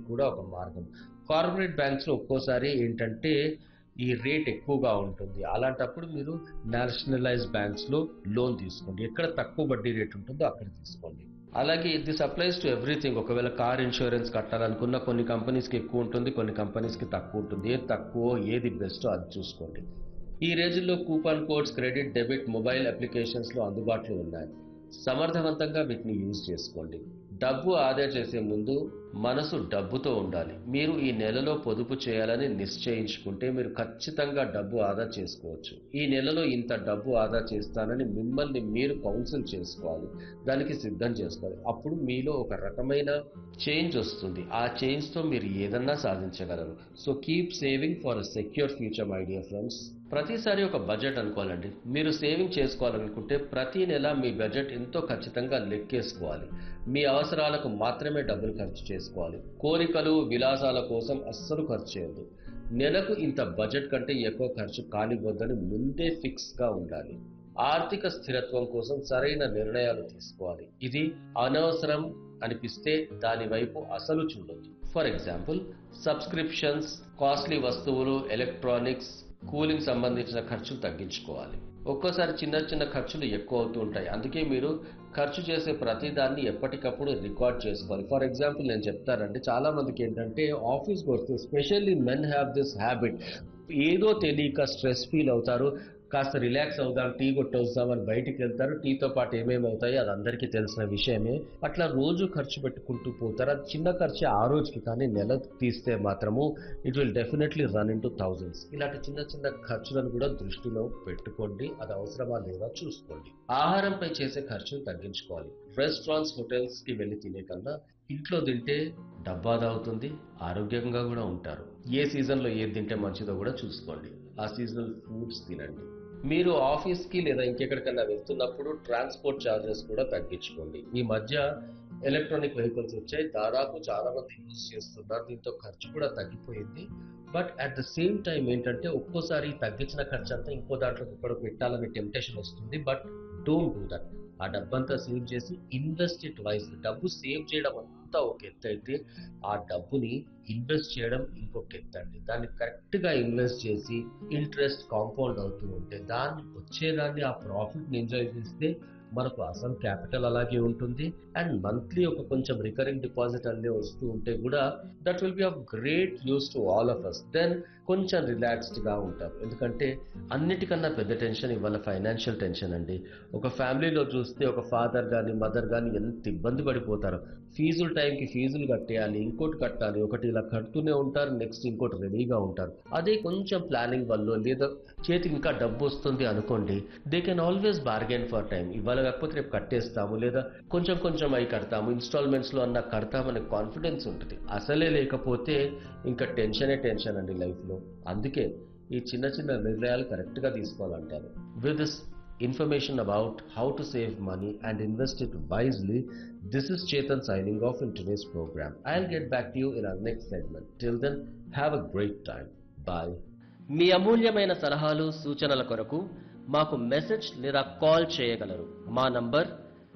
కూడా ఒక మార్గం కార్పొరేట్ బ్యాంక్స్లో ఒక్కోసారి ఏంటంటే ఈ రేట్ ఎక్కువగా ఉంటుంది అలాంటప్పుడు మీరు నేషనలైజ్ బ్యాంక్స్లో లోన్ తీసుకోండి ఎక్కడ తక్కువ వడ్డీ రేట్ ఉంటుందో అక్కడ తీసుకోండి అలాగే దిస్ అప్లైస్ టు ఎవ్రీథింగ్ ఒకవేళ కార్ ఇన్సూరెన్స్ కట్టాలనుకున్న కొన్ని కంపెనీస్కి ఎక్కువ ఉంటుంది కొన్ని కంపెనీస్కి తక్కువ ఉంటుంది ఏది తక్కువ ఏది బెస్ట్ అది చూసుకోండి ఈ రోజుల్లో coupon codes credit debit mobile అప్లికేషన్స్లో అందుబాటులో ఉన్నాయి సమర్థవంతంగా వీటిని యూజ్ చేసుకోండి డబ్బు ఆదా చేసే ముందు మనసు డబ్బుతో ఉండాలి మీరు ఈ నెలలో పొదుపు చేయాలని నిశ్చయించుకుంటే మీరు ఖచ్చితంగా డబ్బు ఆదా చేసుకోవచ్చు ఈ నెలలో ఇంత డబ్బు ఆదా చేస్తానని మిమ్మల్ని మీరు కౌన్సిల్ చేసుకోవాలి దానికి సిద్ధం చేసుకోవాలి అప్పుడు మీలో ఒక రకమైన చేంజ్ వస్తుంది ఆ చేంజ్తో మీరు ఏదన్నా సాధించగలరు so keep saving for a secure future my dear friends ప్రతిసారి ఒక బడ్జెట్ అనుకోవాలండి మీరు సేవింగ్ చేసుకోవాలనుకుంటే ప్రతి నెల మీ బడ్జెట్ ఎంతో ఖచ్చితంగా లెక్కేసుకోవాలి మీ అవసరాలకు మాత్రమే డబ్బులు ఖర్చు చేసుకోవాలి కోరికలు విలాసాల కోసం అస్సలు ఖర్చు చేయొద్దు నెలకు ఇంత బడ్జెట్ కంటే ఎక్కువ ఖర్చు కానివ్వద్దని ముందే ఫిక్స్గా ఉండాలి ఆర్థిక స్థిరత్వం కోసం సరైన నిర్ణయాలు తీసుకోవాలి ఇది అనవసరం అనిపిస్తే దాని వైపు అసలు చూడొద్దు ఫర్ ఎగ్జాంపుల్ సబ్స్క్రిప్షన్స్ కాస్ట్లీ వస్తువులు ఎలక్ట్రానిక్స్ కూలింగ్ సంబంధించిన ఖర్చులు తగ్గించుకోవాలి ఒక్కోసారి చిన్న చిన్న ఖర్చులు ఎక్కువ అవుతూ ఉంటాయి అందుకే మీరు ఖర్చు చేసే ప్రతి దాన్ని ఎప్పటికప్పుడు రికార్డ్ చేసుకోవాలి ఫర్ ఎగ్జాంపుల్ నేను చెప్తానండి చాలా మందికి ఏంటంటే ఆఫీస్కి వస్తే specially men have this habit ఏదో తెలియక స్ట్రెస్ ఫీల్ అవుతారు కాస్త రిలాక్స్ అవుదాం టీ కొట్టొస్తామని బయటికి వెళ్తారు టీతో పాటు ఏమేమి అవుతాయో అది అందరికీ తెలిసిన విషయమే అట్లా రోజు ఖర్చు పెట్టుకుంటూ పోతారు అది చిన్న ఖర్చు ఆ రోజుకి కానీ నెల తీస్తే మాత్రము it will definitely run into thousands ఇలాంటి చిన్న చిన్న ఖర్చులను కూడా దృష్టిలో పెట్టుకోండి అది అవసరమా లేదా చూసుకోండి ఆహారంపై చేసే ఖర్చును తగ్గించుకోవాలి రెస్టారెంట్స్ హోటల్స్ కి వెళ్ళి తినే కన్నా ఇంట్లో తింటే డబ్బాదా అవుతుంది ఆరోగ్యంగా కూడా ఉంటారు ఏ సీజన్లో ఏది తింటే మంచిదో కూడా చూసుకోండి ఆ సీజనల్ ఫుడ్స్ తినండి మీరు ఆఫీస్కి లేదా ఇంకెక్కడికన్నా వెళ్తున్నప్పుడు ట్రాన్స్పోర్ట్ ఛార్జెస్ కూడా తగ్గించుకోండి ఈ మధ్య ఎలక్ట్రానిక్ వెహికల్స్ వచ్చాయి దాదాపు చాలా మంది యూజ్ చేస్తున్నారు దీంతో ఖర్చు కూడా తగ్గిపోయింది but at the same time ఏంటంటే ఒక్కోసారి తగ్గించిన ఖర్చు అంతా ఇంకో దాంట్లో ఇక్కడ పెట్టాలనే టెంప్టేషన్ వస్తుంది బట్ డోంట్ డూ దట్ ఆ డబ్బంతా సేవ్ చేసి ఇన్వెస్ట్ ఇట్ వైజ్ డబ్బు సేవ్ చేయడం అంతా ఒక ఎత్తు అయితే ఆ డబ్బుని ఇన్వెస్ట్ చేయడం ఇంకొక ఎత్తు అండి దాన్ని కరెక్ట్గా ఇన్వెస్ట్ చేసి ఇంట్రెస్ట్ కాంపౌండ్ అవుతూ ఉంటే దాన్ని వచ్చేదాన్ని ఆ ప్రాఫిట్ని ఎంజాయ్ చేస్తే మనకు అసలు క్యాపిటల్ అలాగే ఉంటుంది అండ్ మంత్లీ ఒక కొంచెం రికరింగ్ డిపాజిట్ అన్నీ వస్తూ ఉంటే కూడా that will be of great use to all of us దెన్ కొంచెం రిలాక్స్డ్గా ఉంటాం ఎందుకంటే అన్నిటికన్నా పెద్ద టెన్షన్ ఇవాళ ఫైనాన్షియల్ టెన్షన్ అండి ఒక ఫ్యామిలీలో చూస్తే ఒక ఫాదర్ కానీ మదర్ కానీ ఎంత ఇబ్బంది పడిపోతారు ఫీజులు టైంకి ఫీజులు కట్టేయాలి ఇంకోటి కట్టాలి ఒకటి ఇలా కడుతూనే ఉంటారు నెక్స్ట్ ఇంకోటి రెడీగా ఉంటారు అదే కొంచెం ప్లానింగ్ వల్ల లేదా చేతికి ఇంకా డబ్బు వస్తుంది అనుకోండి they can always bargain for time ఇవాళ కాకపోతే రేపు కట్టేస్తాము లేదా కొంచెం కొంచెం అయి కడతాము ఇన్స్టాల్మెంట్స్లో అన్న కడతామనే కాన్ఫిడెన్స్ ఉంటుంది అసలే లేకపోతే ఇంకా టెన్షనే టెన్షన్ అండి లైఫ్లో అందుకే ఈ చిన్న చిన్న నిర్ణయాలు కరెక్ట్గా తీసుకోవాలంటారు with this information about how to save money and invest it wisely, this is Chetan signing off in today's program. I'll get back to you in our next segment. Till then, have a great time. Bye. మీ అమూల్యమైన సలహాలు సూచనల కొరకు మాకు message లేదా call చేయగలరు మా number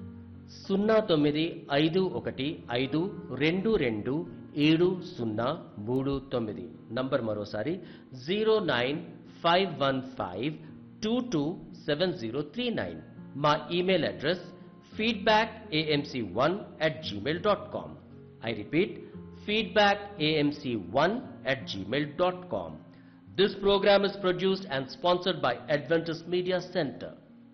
సున్నా తొమ్మిది ఐదు ఒకటి ఐదు రెండు రెండు ఏడు సున్నా మూడు తొమ్మిది నంబర్ మరోసారి zero nine five one five two two seven zero three nine మా email address feedback AMC one at Gmail dot com I repeat feedback AMC one at Gmail dot com This program is produced and sponsored by Adventist Media Center.